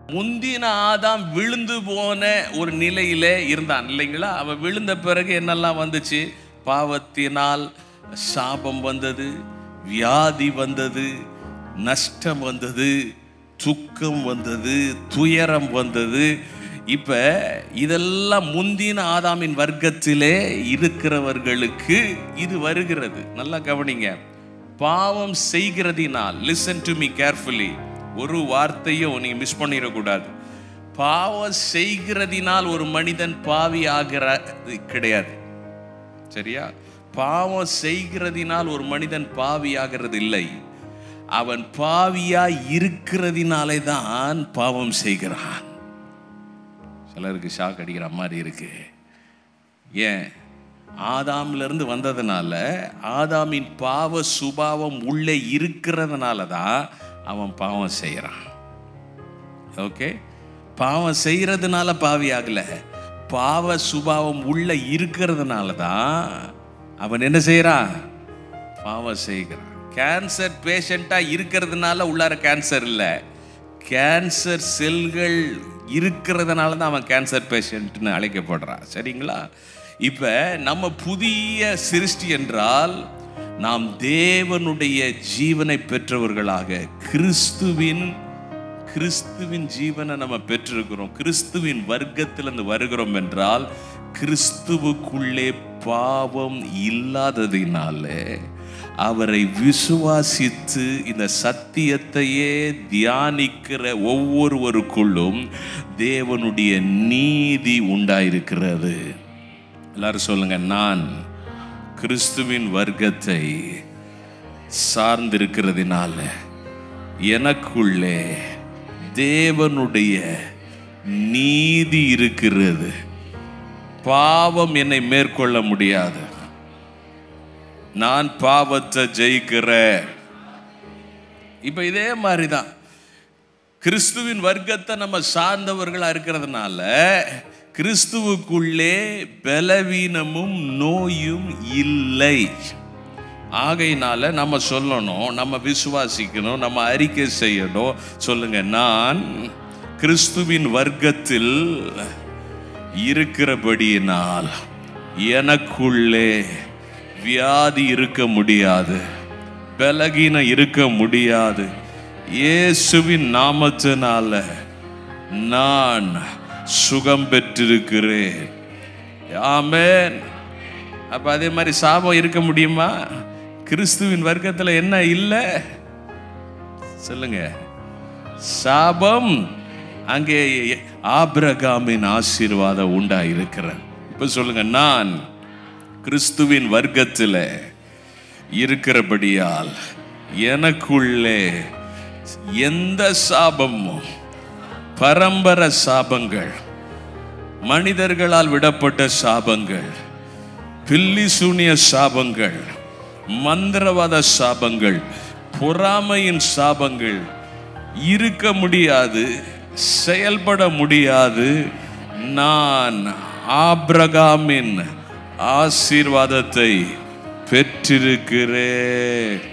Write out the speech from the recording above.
முந்தின ஆதாம் விழுந்து போன ஒரு நிலையில இருந்தான் இல்லைங்களா அவன் விழுந்த பிறகு என்னெல்லாம் வந்துச்சு பாவத்தினால் சாபம் வந்தது வியாதி வந்தது நஷ்டம் வந்தது துக்கம் வந்தது துயரம் வந்தது இப்ப இதெல்லாம் முந்தின ஆதாமின் வர்க்கத்திலே இருக்கிறவர்களுக்கு இது வருகிறது நல்லா கவனிங்க பாவம் செய்கிறதினால் லிசன் டு மீ கேர்ஃபுல்லி ஒரு வார்த்தையும் நீங்க மிஸ் பண்ணிடக்கூடாது பாவம் செய்கிறதினால் ஒரு மனிதன் பாவி ஆகிறது கிடையாது சரியா பாவம் செய்கிறதினால் ஒரு மனிதன் பாவி ஆகிறது இல்லை அவன் பாவியா இருக்கிறதினாலே தான் பாவம் செய்கிறான் சிலருக்கு ஷாக் அடிக்கிற மாதிரி இருக்கு ஏன் ஆதாம்ல இருந்து வந்ததுனால ஆதாமின் பாவ சுபாவம் உள்ளே இருக்கிறதுனால தான் அவன் பாவம் செய்கிறான் ஓகே பாவம் செய்யறதுனால பாவி ஆகல பாவ சுபாவம் உள்ள இருக்கிறதுனால தான் அவன் என்ன செய்யறான் பாவம் செய்கிறான் கேன்சர் பேஷண்டா இருக்கிறதுனால உள்ளார கேன்சர் இல்லை கேன்சர் செல்கள் இருக்கிறதுனால தான் அவன் கேன்சர் பேஷண்ட்னு அழைக்கப்படுறான் சரிங்களா இப்ப நம்ம புதிய சிருஷ்டி என்றால் நாம் தேவனுடைய ஜீவனை பெற்றவர்களாக கிறிஸ்துவின் கிறிஸ்துவின் ஜீவனை நம்ம பெற்றிருக்கிறோம் கிறிஸ்துவின் வர்க்கத்திலிருந்து வருகிறோம் என்றால் கிறிஸ்துவுக்குள்ளே பாவம் இல்லாததினாலே அவரை விசுவாசித்து இந்த சத்தியத்தையே தியானிக்கிற ஒவ்வொருவருக்குள்ளும் தேவனுடைய நீதி உண்டாயிருக்கிறது எல்லாரும் சொல்லுங்க நான் கிறிஸ்துவின் வர்க்கத்தை சார்ந்திருக்கிறதுனால எனக்குள்ளே தேவனுடைய நீதி இருக்கிறது பாவம் என்னை மேற்கொள்ள முடியாது நான் பாவத்தை ஜெயிக்கிறேன் இப்ப இதே மாதிரி தான் கிறிஸ்துவின் வர்க்கத்தை நம்ம சார்ந்தவர்களா இருக்கிறதுனால கிறிஸ்துவுக்குள்ளே பலவீனமும் நோயும் இல்லை ஆகையினால நம்ம சொல்லணும் நம்ம விசுவாசிக்கணும் நம்ம அறிக்கை செய்யணும் சொல்லுங்க நான் கிறிஸ்துவின் வர்க்கத்தில் இருக்கிறபடியினால் எனக்குள்ளே வியாதி இருக்க முடியாது பலகீனம் இருக்க முடியாது இயேசுவின் நாமத்தினால நான் சுகம் பெற்றிருக்கிறேன் ஆமென் அப்ப அதே மாதிரி சாபம் இருக்க முடியுமா கிறிஸ்துவின் வர்க்கத்துல என்ன இல்லை சொல்லுங்க சாபம் அங்கே ஆபிரகாமின் ஆசீர்வாதம் உண்டாயிருக்கிறது இப்ப சொல்லுங்க நான் கிறிஸ்துவின் வர்க்கத்தில் இருக்கிறபடியால் எனக்குள்ளே எந்த சாபமும் பரம்பர சாபங்கள் மனிதர்களால் விடப்பட்ட சாபங்கள் பில்லி சூனிய சாபங்கள் மந்திரவாத சாபங்கள் பொறாமையின் சாபங்கள் இருக்க முடியாது செயல்பட முடியாது நான் ஆபிரகாமின் ஆசீர்வாதத்தை பெற்றிருக்கிறேன்